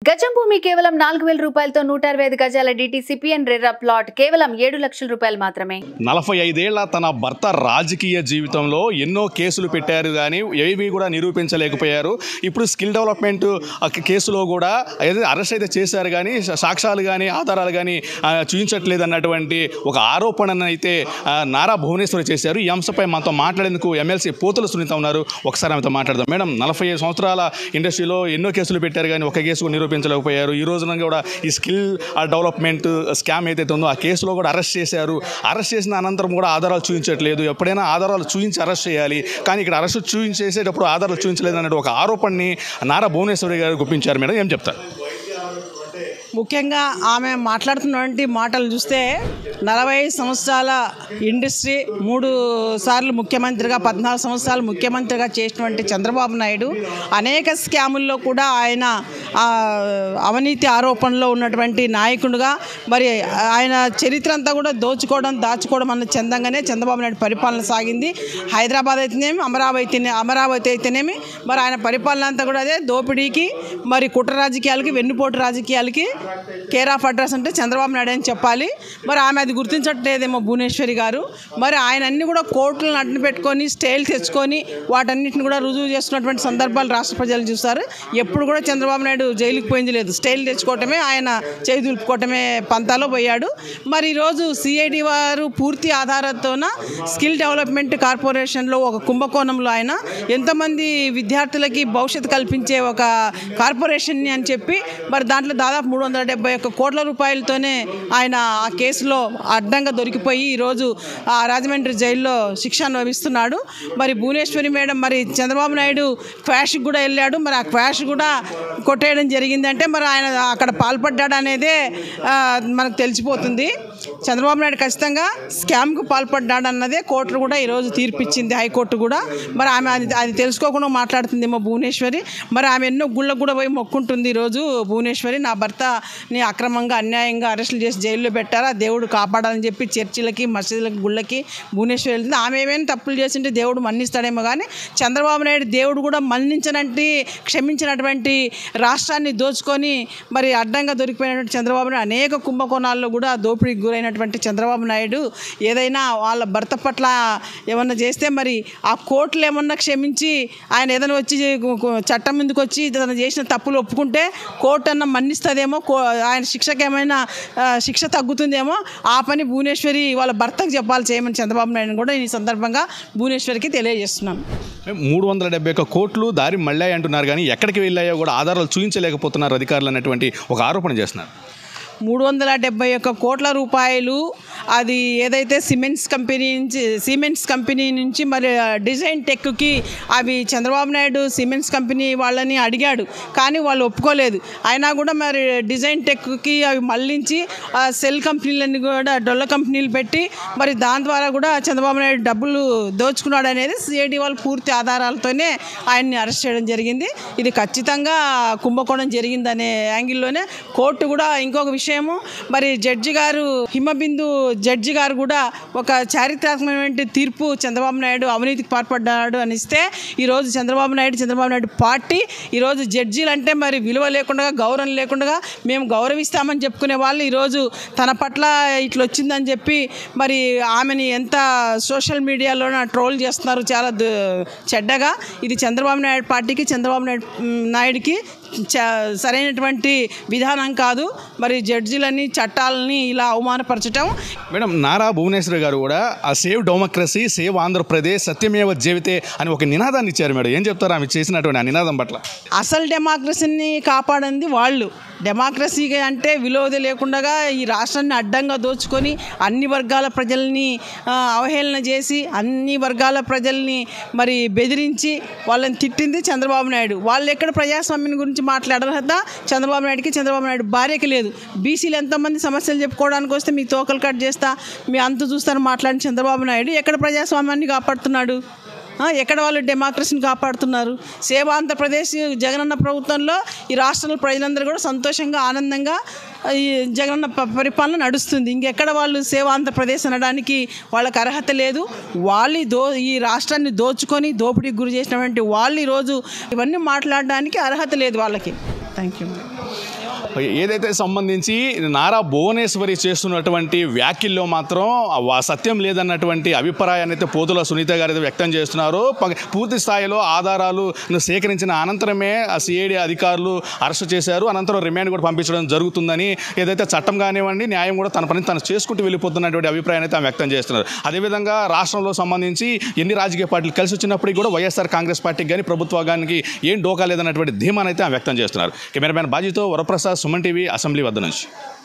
గజం భూమి కేవలం నాలుగు వేల రూపాయలతో నూట అరవై ఐదు గజాల డిటిసిపిఎన్ రెర్రా ప్లాట్ కేవలం ఏడు లక్షల రూపాయలు మాత్రమే నలభై ఐదేళ్ల తన భర్త రాజకీయ జీవితంలో ఎన్నో కేసులు పెట్టారు కానీ ఏవి కూడా నిరూపించలేకపోయారు ఇప్పుడు స్కిల్ డెవలప్మెంట్ ఆ కేసులో కూడా ఏదైతే అరెస్ట్ అయితే చేశారు కానీ సా- సాక్ష్యాలు కానీ ఆధారాలు కానీ ఆ, చూపించట్లేదు అన్నటువంటి ఒక ఆరోపణను అయితే ఆ, నారా భువనేశ్వరి చేశారు ఈ అంశంపై మనతో మాట్లాడేందుకు ఎమ్మెల్సీ పోతుల సునీత ఉన్నారు ఒకసారి ఆమెతో మాట్లాడదాం మేడం నలభై ఐదు సంవత్సరాల ఇండస్ట్రీలో ఎన్నో కేసులు పెట్టారు కానీ ఒక కేసు కూడా నిరూపించలేకపోయారు ఈ రోజున కూడా ఈ స్కిల్ డెవలప్మెంట్ స్కామ్ ఏదైతే ఉందో ఆ కేసులో కూడా అరెస్ట్ చేశారు అరెస్ట్ చేసిన అనంతరం కూడా ఆధారాలు చూపించట్లేదు ఎప్పుడైనా ఆధారాలు చూపించి అరెస్ట్ చేయాలి కానీ ఇక్కడ అరెస్ట్ చూపించేసేటప్పుడు ఆధారాలు చూపించలేదు అనే ఒక ఆరోపణని నారా భువనేశ్వరి గారు గుప్పించారు మేడం ఏం చెప్తారు ముఖ్యంగా ఆమె మాట్లాడుతున్నటువంటి మాటలు చూస్తే నలభై ఐదు సంవత్సరాల ఇండస్ట్రీ మూడు సార్లు ముఖ్యమంత్రిగా పద్నాలుగు సంవత్సరాలు ముఖ్యమంత్రిగా చేసినటువంటి చంద్రబాబు నాయుడు అనేక స్కాముల్లో కూడా ఆయన ఆ, అవినీతి ఆరోపణలో ఉన్నటువంటి నాయకుడుగా మరి ఆయన చరిత్ర అంతా కూడా దోచుకోవడం దాచుకోవడం అన్న చందంగానే చంద్రబాబు నాయుడు పరిపాలన సాగింది హైదరాబాద్ అయితేనేమి అమరావతి అమరావతి అయితేనేమి మరి ఆయన పరిపాలన అంతా కూడా అదే దోపిడీకి మరి కుట్ర రాజకీయాలకి వెన్నుపోటు రాజకీయాలకి కేర్ ఆఫ్ అడ్రస్ అంటే చంద్రబాబు నాయుడు అని చెప్పాలి మరి ఆమె అది గుర్తించట్లేదేమో భువనేశ్వరి గారు మరి ఆయన అన్ని కూడా కోర్టులను అడ్డు పెట్టుకొని స్టేలు తెచ్చుకొని వాటన్నిటిని కూడా రుజువు చేసుకున్నటువంటి సందర్భాలు రాష్ట్ర ప్రజలు చూస్తారు ఎప్పుడు కూడా చంద్రబాబు నాయుడు జైలుకి పోయింది లేదు స్టేలు తెచ్చుకోవటమే ఆయన చేయి దులుపుకోవటమే పంతాలో పోయాడు మరి ఈరోజు సిఐడి వారు పూర్తి ఆధారంతోన స్కిల్ డెవలప్మెంట్ కార్పొరేషన్లో ఒక కుంభకోణంలో ఆయన ఎంతమంది విద్యార్థులకి భవిష్యత్తు కల్పించే ఒక కార్పొరేషన్ని అని చెప్పి మరి దాంట్లో దాదాపు మూడు వందల డెబ్బై ఒక్క కోట్ల రూపాయలతోనే ఆయన ఆ కేసులో అడ్డంగా దొరికిపోయి ఈరోజు ఆ రాజమండ్రి జైల్లో శిక్ష అనుభవిస్తున్నాడు మరి భువనేశ్వరి మేడం మరి చంద్రబాబు నాయుడు క్వాష్కి కూడా వెళ్ళాడు మరి ఆ క్వాష్ కూడా కొట్టేయడం జరిగిందంటే మరి ఆయన అక్కడ పాల్పడ్డాడు అనేదే ఆ, మనకు తెలిసిపోతుంది చంద్రబాబు నాయుడు ఖచ్చితంగా స్కామ్కు పాల్పడ్డాడు అన్నదే కోర్టు కూడా ఈరోజు తీర్పిచ్చింది హైకోర్టు కూడా మరి ఆమె అది అది తెలుసుకోకుండా మాట్లాడుతుందేమో భువనేశ్వరి మరి ఆమె ఎన్నో గుళ్ళకు కూడా పోయి మొక్కుంటుంది ఈరోజు భువనేశ్వరి నా భర్తని అక్రమంగా అన్యాయంగా అరెస్టులు చేసి జైల్లో పెట్టారా దేవుడు కాపాడాలని చెప్పి చర్చిలకి మసీదులకి గుళ్ళకి భువనేశ్వరి వెళ్తుంది ఆమె ఏమైనా తప్పులు చేసింటే దేవుడు మన్నిస్తాడేమో కానీ చంద్రబాబు నాయుడు దేవుడు కూడా మన్నించినట్టు క్షమించినటువంటి రాష్ట్రాన్ని దోచుకొని మరి అడ్డంగా దొరికిపోయినటువంటి చంద్రబాబు నాయుడు అనేక కుంభకోణాల్లో కూడా దోపిడీకి గురైనటువంటి చంద్రబాబు నాయుడు ఏదైనా వాళ్ళ భర్త పట్ల ఏమన్నా చేస్తే మరి ఆ కోర్టులు ఏమన్నా క్షమించి ఆయన ఏదైనా వచ్చి కు- కు- చట్టం ముందుకు వచ్చి తను చేసిన తప్పులు ఒప్పుకుంటే కోర్టు అన్న మన్నిస్తుందేమో కో ఆయన శిక్షకి ఏమైనా ఆ, శిక్ష తగ్గుతుందేమో ఆ పని భువనేశ్వరి వాళ్ళ భర్తకు చెప్పాలి చేయమని చంద్రబాబు నాయుడు కూడా ఈ సందర్భంగా భువనేశ్వరికి తెలియజేస్తున్నాను మూడు వందల డెబ్బై ఒక్క కోట్లు దారి మళ్ళాయి అంటున్నారు కానీ ఎక్కడికి వెళ్ళాయో కూడా ఆధారాలు చూపించలేకపోతున్నారు అధికారులు అనేటువంటి ఒక ఆరోపణ చేస్తున్నారు మూడు వందల డెబ్బై ఒక్క కోట్ల రూపాయలు అది ఏదైతే సిమెంట్స్ కంపెనీ నుంచి సిమెంట్స్ కంపెనీ నుంచి మరి డిజైన్ టెక్కి అవి చంద్రబాబు నాయుడు సిమెంట్స్ కంపెనీ వాళ్ళని అడిగాడు కానీ వాళ్ళు ఒప్పుకోలేదు అయినా కూడా మరి డిజైన్ టెక్కి అవి మళ్ళించి ఆ సెల్ కంపెనీలన్నీ కూడా డొల్ల కంపెనీలు పెట్టి మరి దాని ద్వారా కూడా చంద్రబాబు నాయుడు డబ్బులు దోచుకున్నాడు అనేది సిఐడి వాళ్ళు పూర్తి ఆధారాలతోనే ఆయన్ని అరెస్ట్ చేయడం జరిగింది ఇది ఖచ్చితంగా కుంభకోణం జరిగిందనే యాంగిల్లోనే కోర్టు కూడా ఇంకొక విషయము మరి జడ్జి గారు హిమబిందు జడ్జి గారు కూడా ఒక చారిత్రాత్మకమైన తీర్పు చంద్రబాబు నాయుడు అవినీతికి పాల్పడ్డాడు అని ఇస్తే ఈరోజు చంద్రబాబు నాయుడు చంద్రబాబు నాయుడు పార్టీ ఈరోజు జడ్జీలు అంటే మరి విలువ లేకుండా గౌరవం లేకుండా మేము గౌరవిస్తామని చెప్పుకునే వాళ్ళు ఈరోజు తన పట్ల ఇట్లా వచ్చిందని చెప్పి మరి ఆమెని ఎంత సోషల్ మీడియాలో ట్రోల్ చేస్తున్నారు చాలా దు- చెడ్డగా ఇది చంద్రబాబు నాయుడు పార్టీకి చంద్రబాబు నాయుడు మ్, నాయుడికి చ- సరైనటువంటి విధానం కాదు మరి జడ్జిలని చట్టాలని ఇలా అవమానపరచటం మేడం నారా భువనేశ్వరి గారు కూడా ఆ సేవ్ డెమోక్రసీ సేవ్ ఆంధ్రప్రదేశ్ సత్యమేవ జీవితే అని ఒక నినాదాన్ని ఇచ్చారు మేడం ఏం చెప్తారు ఆమె చేసినటువంటి ఆ నినాదం పట్ల అసలు డెమోక్రసీని కాపాడింది వాళ్ళు డెమోక్రసీ అంటే విలువ లేకుండా ఈ రాష్ట్రాన్ని అడ్డంగా దోచుకొని అన్ని వర్గాల ప్రజల్ని ఆ, అవహేళన చేసి అన్ని వర్గాల ప్రజల్ని మరి బెదిరించి వాళ్ళని తిట్టింది చంద్రబాబు నాయుడు వాళ్ళు ఎక్కడ ప్రజాస్వామ్యం గురించి మాట్లాడరు కదా చంద్రబాబు నాయుడుకి చంద్రబాబు నాయుడు భార్యకి లేదు బీసీలు ఎంతమంది సమస్యలు చెప్పుకోవడానికి వస్తే మీ తోకలు కట్ చేస్తా మీ అంత చూస్తాను మాట్లాడిన చంద్రబాబు నాయుడు ఎక్కడ ప్రజాస్వామ్యాన్ని కాపాడుతున్నాడు ఆ, ఎక్కడ వాళ్ళు డెమోక్రసీని కాపాడుతున్నారు సేవ ఆంధ్రప్రదేశ్ జగనన్న ప్రభుత్వంలో ఈ రాష్ట్రంలో ప్రజలందరూ కూడా సంతోషంగా ఆనందంగా ఆ, ఈ జగనన్న ప- పరిపాలన నడుస్తుంది ఇంకెక్కడ వాళ్ళు సేవ ఆంధ్రప్రదేశ్ అనడానికి వాళ్ళకి అర్హత లేదు వాళ్ళు ఈ దో ఈ రాష్ట్రాన్ని దోచుకొని దోపిడీకి గురి చేసినటువంటి వాళ్ళు ఈరోజు ఇవన్నీ మాట్లాడడానికి అర్హత లేదు వాళ్ళకి థ్యాంక్ యూ ఏదైతే సంబంధించి నారా భువనేశ్వరి చేస్తున్నటువంటి వ్యాఖ్యల్లో మాత్రం వా- సత్యం లేదన్నటువంటి అభిప్రాయాన్ని అయితే పోతుల సునీత గారు అయితే వ్యక్తం చేస్తున్నారు ప- పూర్తి స్థాయిలో ఆధారాలు సేకరించిన అనంతరమే ఆ సిఐడి అధికారులు అరెస్ట్ చేశారు అనంతరం రిమాండ్ కూడా పంపించడం జరుగుతుందని ఏదైతే చట్టం కానివ్వండి న్యాయం కూడా తన పని తను చేసుకుంటూ వెళ్ళిపోతున్నటువంటి అభిప్రాయాన్ని అయితే ఆమె వ్యక్తం చేస్తున్నారు అదేవిధంగా రాష్ట్రంలో సంబంధించి ఎన్ని రాజకీయ పార్టీలు కలిసి వచ్చినప్పటికీ కూడా వైఎస్ఆర్ కాంగ్రెస్ పార్టీకి కానీ ప్రభుత్వానికి ఏం డోకా లేదన్నటువంటి ధీమానైతే ఆమె వ్యక్తం చేస్తున్నారు కెమెరామ్యాన్ బాజీతో వరప్రసాద్ సుమన్ టీవీ అసెంబ్లీ వద్ద నుంచి